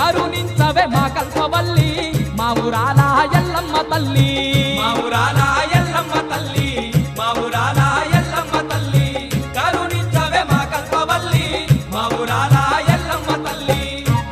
కరుణించవే మా కల్పవల్లి మా ఊరాల ఎల్లమ్మ తల్లి మా ఊరాల ఎల్లమ్మ తల్లి మా ఊరాల ఎల్లమ్మ తల్లి కరుణించవే మా కల్పవల్లి మా ఊరాల ఎల్లమ్మ తల్లి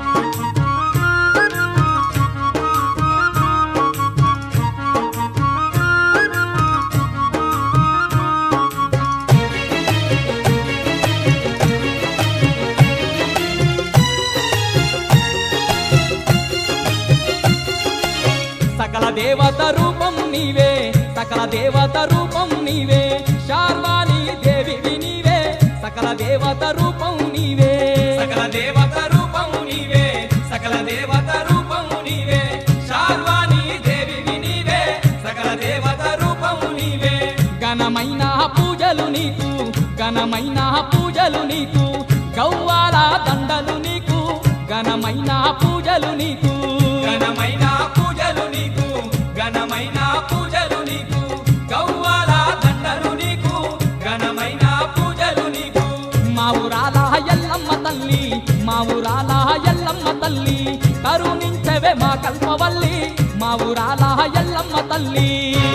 సకల దేవత రూపం నీవే సకల దేవత రూపం నీవే శార్వాణి దేవివి నీవే సకల దేవత రూపం నీవే సకల దేవత రూపము నీవే సకల దేవత రూపము నీవే శార్వాణి దేవివి నీవే సకల దేవత రూపము నీవే ఘనమైన పూజలు నీకు ఘనమైన పూజలు నీకు గౌవాల దండలు నీకు ఘనమైన పూజలు నీకు ఘనమైన పూజలు నీకు ఘనమైన పూజలు నీకు గౌవాల దండలు నీకు ఘనమైన పూజలు నీకు మా ఊరాల ఎల్లమ్మ తల్లి మా ఊరాల ఎల్లమ్మ తల్లి కరుణించవే మా కల్పవల్లి మా ఊరాల ఎల్లమ్మ తల్లి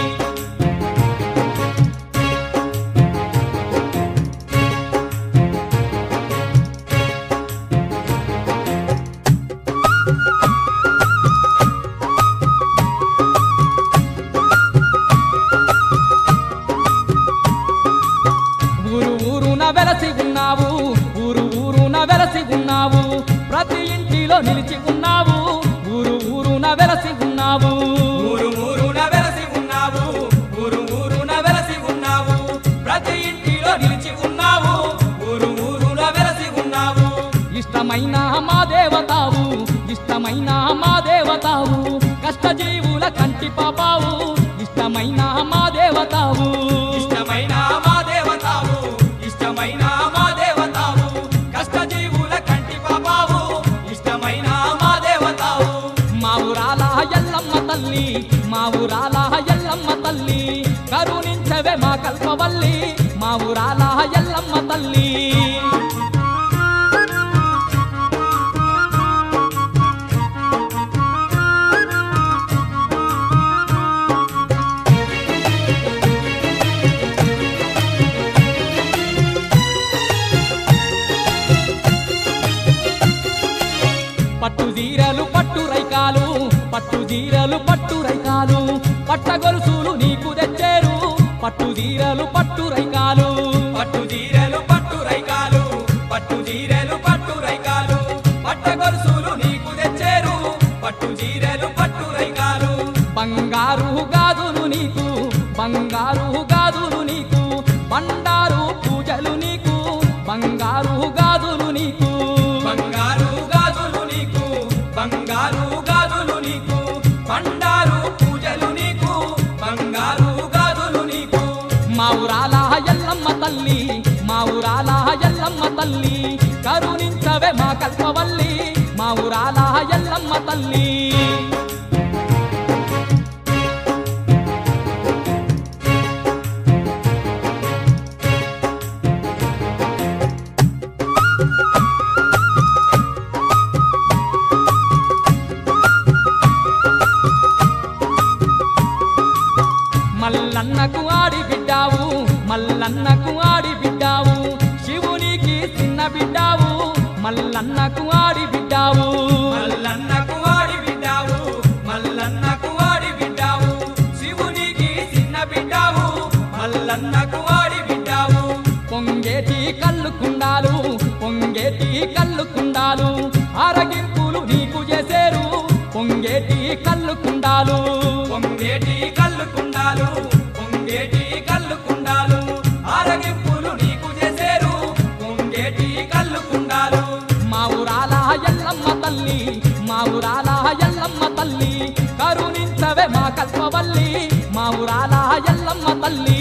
ఊరు ఊరున వెలసి ఉన్నావు ఊరు ఊరున వెలసి ఉన్నావు ప్రతి ఇంటిలో నిలిచి ఉన్నావు ఊరు ఊరున వెలసి ఉన్నావు ఊరు ఊరున వెలసి ఉన్నావు ఊరు ఊరున వెలసి ఉన్నావు ప్రతి ఇంటిలో నిలిచి ఉన్నావు ఊరు ఊరున వెలసి ఉన్నావు ఇష్టమైన మా దేవతావు ఇష్టమైన మా దేవతావు కష్టజీవుల కంటి పాపావు ఇష్టమైన మా దేవతావు ఇష్టమైన మా దేవతావు ఇష్టమైన మా దేవతావు కష్టజీవుల కంటి పాపావు ఇష్టమైన మా దేవతావు మా ఊరాల ఎల్లమ్మ తల్లి మా ఊరాల ఎల్లమ్మ తల్లి కరుణించవే మా కల్పవల్లి మా ఊరాల ఎల్లమ్మ తల్లి పట్టు జీరలు పట్టు రైకాలు పట్టు జీరలు పట్టు రైకాలు పట్ట గొలుసులు నీకు తెచ్చేరు పట్టు జీరలు పట్టు రైకాలు పట్టు జీరెలు పట్టు రైకాలు పట్టు జీరెలు పట్టు రైకాలు పట్ట గొలుసులు నీకు తెచ్చేరు పట్టు జీరెలు పట్టు రైకాలు బంగారు గాజులు నీకు బంగారు గాజులు నీకు బండారు పూజలు నీకు బంగారు గాజులు నీకు బంగారు గాజులు నీకు బంగారు గాజులు నీకు బండారు పూజలు నీకు బంగారు గాజులు నీకు మా ఊరాల ఎల్లమ్మ తల్లి మా ఊరాల ఎల్లమ్మ తల్లి కరుణించవే మా కల్పవల్లి మా ఊరాల ఎల్లమ్మ తల్లి మల్లన్నకు ఆడి బిడ్డావు మల్లన్నకు ఆడి బిడ్డావు శివునికి చిన్న బిడ్డావు మల్లన్నకు ఆడి బిడ్డావు మల్లన్నకు వాడి బిడ్డావు మల్లన్నకు వాడి బిడ్డావు శివునికి చిన్న బిడ్డావు మల్లన్నకు వాడి బిడ్డావు పొంగేటి కళ్ళు కుండాలు పొంగేటి కళ్ళు కుండాలు ఆరగింపులు నీకు చేసేరు పొంగేటి కళ్ళు కుండాలు పొంగేటి కళ్ళు కుండాలు పొంగేటి కళ్ళు కుండాలు ఆరగింపులు నీకు చేసేరు పొంగేటి కళ్ళు కుండాలు మా ఊరాల ఎల్లమ్మ తల్లి మా ఊరాల ఎల్లమ్మ తల్లి కరుణించవే మా కల్పవల్లి మా ఊరాల ఎల్లమ్మ తల్లి